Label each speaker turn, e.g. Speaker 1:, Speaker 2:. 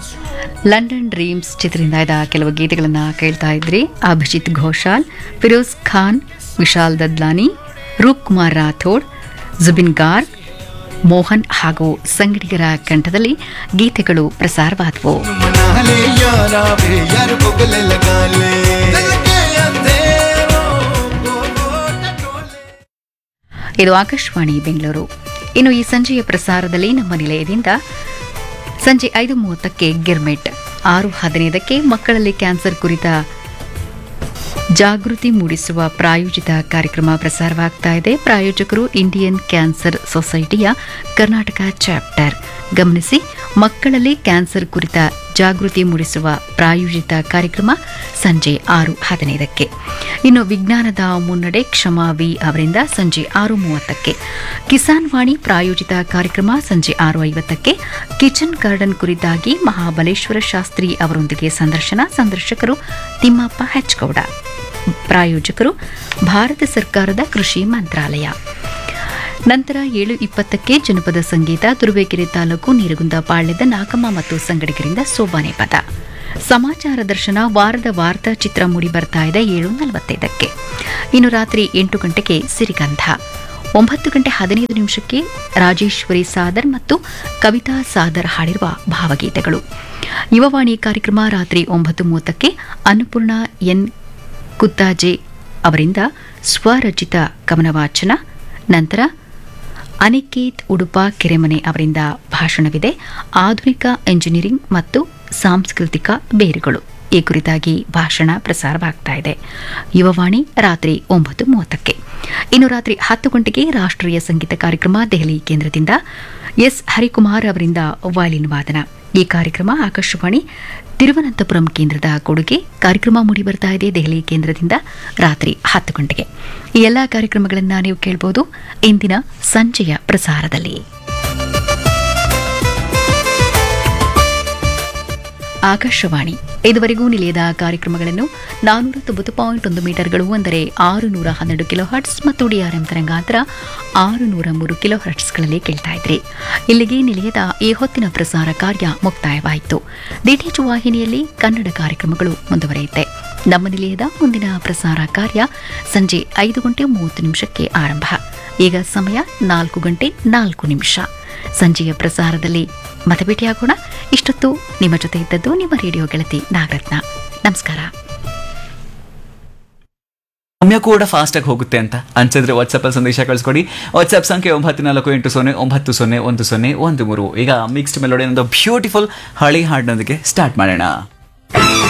Speaker 1: London dreams ಚಿತ್ರದಿಂದ ಇದ್ದ ಕೆಲವು ಗೀತೆಗಳನ್ನು ಕೇಳ್ತಾ ಇದ್ರಿ ಅಭಿಜಿತ್ ಘೋಷಾಲ್ ಫಿರೋಜ್ ಖಾನ್ ವಿಶಾಲ್ ದದ್ಲಾನಿ ರೂಪ್ ಕುಮಾರ್ ರಾಥೋಡ್ ಜುಬಿನ್ ಗಾರ್ಗ್ ಮೋಹನ್ ಹಾಗೂ ಸಂಗಡಿಗರ ಕಂಠದಲ್ಲಿ ಗೀತೆಗಳು ಪ್ರಸಾರವಾದವು
Speaker 2: मना ले यारा वे यार बुगले लगा ले दिल के अंधेरों को वो टटोले
Speaker 1: ಇದು ಆಕಾಶವಾಣಿ ಬೆಂಗಳೂರು ಇನ್ನು ಈ ಸಂಜೆಯ ಪ್ರಸಾರದಲ್ಲಿ ನಮ್ಮ ನಿಲಯದಿಂದ ಸಂಜೆ ಐದು ಮೂವತ್ತಕ್ಕೆ ಗಿರ್ಮೆಟ್ ಆರು ಹದಿನೈದಕ್ಕೆ ಮಕ್ಕಳಲ್ಲಿ ಕ್ಯಾನ್ಸರ್ ಕುರಿತ ಜಾಗೃತಿ ಮೂಡಿಸುವ ಪ್ರಾಯೋಜಿತ ಕಾರ್ಯಕ್ರಮ ಪ್ರಸಾರವಾಗ್ತಾ ಇದೆ ಪ್ರಾಯೋಜಕರು ಇಂಡಿಯನ್ ಕ್ಯಾನ್ಸರ್ ಸೊಸೈಟಿಯ ಕರ್ನಾಟಕ ಚಾಪ್ಟರ್ ಗಮನಿಸಿ ಮಕ್ಕಳಲ್ಲಿ ಕ್ಯಾನ್ಸರ್ ಕುರಿತ ಜಾಗೃತಿ ಮೂಡಿಸುವ ಪ್ರಾಯೋಜಿತ ಕಾರ್ಯಕ್ರಮ ಸಂಜೆ ಆರು ಹದಿನೈದಕ್ಕೆ ಇನ್ನು ವಿಜ್ಞಾನದ ಮುನ್ನಡೆ ಕ್ಷಮಾ ವಿ ಅವರಿಂದ ಸಂಜೆ ಆರು ಮೂವತ್ತಕ್ಕೆ ಕಿಸಾನ್ ವಾಣಿ ಪ್ರಾಯೋಜಿತ ಕಾರ್ಯಕ್ರಮ ಸಂಜೆ ಆರು ಐವತ್ತಕ್ಕೆ ಕಿಚನ್ ಗಾರ್ಡನ್ ಕುರಿತಾಗಿ ಮಹಾಬಲೇಶ್ವರ ಶಾಸ್ತ್ರಿ ಅವರೊಂದಿಗೆ ಸಂದರ್ಶನ ಸಂದರ್ಶಕರು ತಿಮ್ಮಪ್ಪ ಹೆಚ್ಗೌಡ ಪ್ರಾಯೋಜಕರು ಭಾರತ ಸರ್ಕಾರದ ಕೃಷಿ ಮಂತ್ರಾಲಯ ನಂತರ ಏಳು ಇಪ್ಪತ್ತಕ್ಕೆ ಜನಪದ ಸಂಗೀತ ತುರುವೇಕೆರೆ ತಾಲೂಕು ನೀರಗುಂದ ಪಾಳ್ಯದ ನಾಗಮ್ಮ ಮತ್ತು ಸಂಗಡಿಗರಿಂದ ಸೋಬಾನೆ ಪದ ಸಮಾಚಾರ ದರ್ಶನ ವಾರದ ವಾರ್ತಾ ಚಿತ್ರ ಮೂಡಿ ಬರ್ತಾ ಇದೆ ಏಳು ನಲವತ್ತೈದಕ್ಕೆ ಇನ್ನು ರಾತ್ರಿ ಎಂಟು ಗಂಟೆಗೆ ಸಿರಿಗಂಧ ಒಂಬತ್ತು ಗಂಟೆ ಹದಿನೈದು ನಿಮಿಷಕ್ಕೆ ರಾಜೇಶ್ವರಿ ಸಾದರ್ ಮತ್ತು ಕವಿತಾ ಸಾದರ್ ಹಾಡಿರುವ ಭಾವಗೀತೆಗಳು ಯುವವಾಣಿ ಕಾರ್ಯಕ್ರಮ ರಾತ್ರಿ ಒಂಬತ್ತು ಮೂವತ್ತಕ್ಕೆ ಅನ್ನಪೂರ್ಣ ಎನ್ ಕುತ್ತಾಜೆ ಅವರಿಂದ ಸ್ವರಚಿತ ಕವನವಾಚನ ನಂತರ ಅನಿಕೇತ್ ಉಡುಪ ಕೆರೆಮನೆ ಅವರಿಂದ ಭಾಷಣವಿದೆ ಆಧುನಿಕ ಎಂಜಿನಿಯರಿಂಗ್ ಮತ್ತು ಸಾಂಸ್ಕೃತಿಕ ಬೇರುಗಳು ಈ ಕುರಿತಾಗಿ ಭಾಷಣ ಪ್ರಸಾರವಾಗ್ತಾ ಇದೆ ಯುವವಾಣಿ ರಾತ್ರಿ ಒಂಬತ್ತು ಮೂವತ್ತಕ್ಕೆ ಇನ್ನು ರಾತ್ರಿ ಹತ್ತು ಗಂಟೆಗೆ ರಾಷ್ಟ್ರೀಯ ಸಂಗೀತ ಕಾರ್ಯಕ್ರಮ ದೆಹಲಿ ಕೇಂದ್ರದಿಂದ ಎಸ್ ಹರಿಕುಮಾರ್ ಅವರಿಂದ ವಯಲಿನ್ ವಾದನ ಈ ಕಾರ್ಯಕ್ರಮ ಆಕಾಶವಾಣಿ ತಿರುವನಂತಪುರಂ ಕೇಂದ್ರದ ಕೊಡುಗೆ ಕಾರ್ಯಕ್ರಮ ಮೂಡಿ ಬರ್ತಾ ಇದೆ ದೆಹಲಿ ಕೇಂದ್ರದಿಂದ ರಾತ್ರಿ ಹತ್ತು ಗಂಟೆಗೆ ಈ ಎಲ್ಲ ಕಾರ್ಯಕ್ರಮಗಳನ್ನು ನೀವು ಕೇಳಬಹುದು ಇಂದಿನ ಸಂಜೆಯ ಪ್ರಸಾರದಲ್ಲಿ ಆಕಾಶವಾಣಿ ಇದುವರೆಗೂ ನಿಲಯದ ಕಾರ್ಯಕ್ರಮಗಳನ್ನು ನಾನೂರ ತೊಂಬತ್ತು ಪಾಯಿಂಟ್ ಒಂದು ಮೀಟರ್ಗಳು ಅಂದರೆ ಆರು ನೂರ ಹನ್ನೆರಡು ಕಿಲೋ ಹರ್ಟ್ಸ್ ಮತ್ತು ಡಿಆರ್ಎಂ ತರಂಗಾಂತರ ಆರು ನೂರ ಮೂರು ಕಿಲೋ ಹರ್ಟ್ಸ್ಗಳಲ್ಲಿ ಕೇಳ್ತಾ ಇದ್ರಿ ಇಲ್ಲಿಗೆ ನಿಲಯದ ಈ ಹೊತ್ತಿನ ಪ್ರಸಾರ ಕಾರ್ಯ ಮುಕ್ತಾಯವಾಯಿತು ಡಿಟಿಎಚ್ ವಾಹಿನಿಯಲ್ಲಿ ಕನ್ನಡ ಕಾರ್ಯಕ್ರಮಗಳು ಮುಂದುವರಿಯುತ್ತೆ ನಮ್ಮ ನಿಲಯದ ಮುಂದಿನ ಪ್ರಸಾರ ಕಾರ್ಯ ಸಂಜೆ ಐದು ಗಂಟೆ ಮೂವತ್ತು ನಿಮಿಷಕ್ಕೆ ಆರಂಭ ಈಗ ಸಮಯ ನಾಲ್ಕು ಗಂಟೆ ನಾಲ್ಕು ನಿಮಿಷ ಸಂಜೆಯ ಪ್ರಸಾರದಲ್ಲಿ ಮತ್ತೆ ಭೇಟಿಯಾಗೋಣ ಇಷ್ಟೊತ್ತು ನಿಮ್ಮ ಜೊತೆ ಇದ್ದದ್ದು ನಿಮ್ಮ ರೇಡಿಯೋ ಗೆಳತಿ ನಾಗರತ್ನ ನಮಸ್ಕಾರ
Speaker 3: ಸಮಯ ಕೂಡ ಫಾಸ್ಟ್ ಆಗಿ ಹೋಗುತ್ತೆ ಅಂತ ಅನ್ಸಿದ್ರೆ ವಾಟ್ಸಪ್ ಅಲ್ಲಿ ಸಂದೇಶ ಕಳಿಸ್ಕೊಡಿ ವಾಟ್ಸ್ಆಪ್ ಸಂಖ್ಯೆ ಒಂಬತ್ತು ನಾಲ್ಕು ಎಂಟು ಸೊನ್ನೆ ಒಂಬತ್ತು ಸೊನ್ನೆ ಒಂದು ಸೊನ್ನೆ ಒಂದು ಮೂರು ಈಗ ಮಿಕ್ಸ್ಡ್ ಮೆಲೋಡಿ ಒಂದು ಬ್ಯೂಟಿಫುಲ್ ಹಳಿ ಹಾಡಿನೊಂದಿಗೆ ಸ್ಟಾರ್ಟ್ ಮಾಡೋಣ